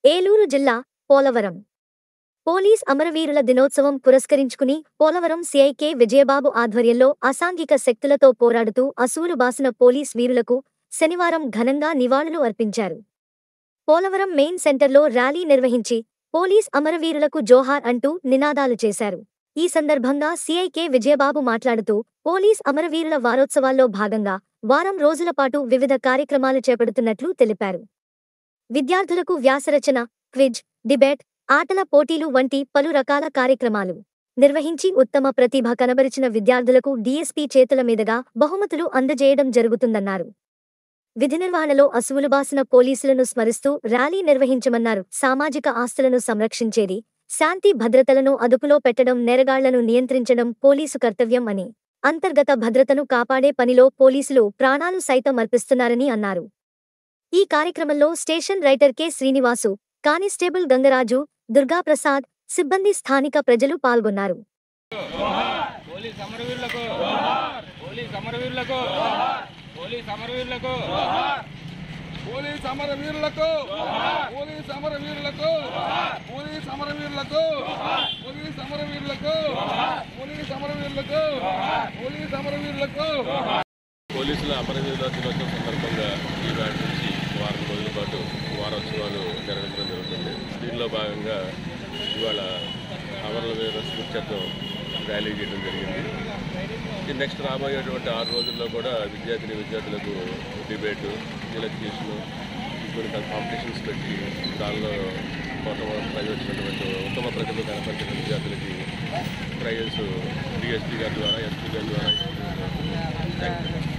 ఏలూరు జిల్లా పోలవరం పోలీస్ అమరవీరుల దినోత్సవం పురస్కరించుకుని పోలవరం సిఐకే విజయబాబు ఆధ్వర్యంలో అసాంఘిక శక్తులతో పోరాడుతూ అసూలు బాసిన పోలీస్ వీరులకు శనివారం ఘనంగా నివాళులు అర్పించారు పోలవరం మెయిన్ సెంటర్లో ర్యాలీ నిర్వహించి పోలీస్ అమరవీరులకు జోహార్ అంటూ నినాదాలు చేశారు ఈ సందర్భంగా సిఐకే విజయబాబు మాట్లాడుతూ పోలీస్ అమరవీరుల వారోత్సవాల్లో భాగంగా వారం రోజుల పాటు వివిధ కార్యక్రమాలు చేపడుతున్నట్లు తెలిపారు విద్యార్థులకు వ్యాసరచన క్విజ్ డిబేట్ ఆటల పోటీలు వంటి పలు రకాల కార్యక్రమాలు నిర్వహించి ఉత్తమ ప్రతిభ కనబరిచిన విద్యార్థులకు డీఎస్పీ చేతుల మీదుగా బహుమతులు అందజేయడం జరుగుతుందన్నారు విధి నిర్వహణలో అసువులుబాసిన పోలీసులను స్మరిస్తూ ర్యాలీ నిర్వహించమన్నారు సామాజిక ఆస్తులను సంరక్షించేది శాంతి భద్రతలను అదుపులో పెట్టడం నేరగాళ్లను నియంత్రించడం పోలీసు కర్తవ్యం అని అంతర్గత భద్రతను కాపాడే పనిలో పోలీసులు ప్రాణాలు సైతం అర్పిస్తున్నారని అన్నారు ఈ కార్యక్రమంలో station writer K Srinivasu constable Gangaraju Durgaprasad సిబ్బంది స్థానిక ప్రజలు పాల్గొన్నారు పోలీస్ అమరవీరులకు పోలీస్ అమరవీరులకు పోలీస్ అమరవీరులకు పోలీస్ అమరవీరులకు పోలీస్ అమరవీరులకు పోలీస్ అమరవీరులకు పోలీస్ అమరవీరులకు పోలీస్ అమరవీరులకు పోలీస్ అమరవీరులకు పోలీసుల అమరవీరుల దినోత్సవం సందర్భంగా ఈ నాటి నుంచి వారం రోజుల పాటు వారోత్సవాలు నిర్వహించడం జరుగుతుంది దీనిలో భాగంగా ఇవాళ అమరవీరుల స్మృత్యర్థం ర్యాలీ చేయడం జరిగింది ఈ నెక్స్ట్ రాబోయేటువంటి ఆరు రోజుల్లో కూడా విద్యార్థిని విద్యార్థులకు డిబేటు ఎలక్ట్రీషను కొన్ని కాంపిటీషన్స్ పెట్టి దానిలో మొత్తం ప్రైజ్ వచ్చినటువంటి ఉత్తమ ప్రతిభ కనపరిచిన విద్యార్థులకి ప్రైజెస్ డిఎస్పీ గారి ద్వారా ఎస్పీ గారి ద్వారా థ్యాంక్ యూ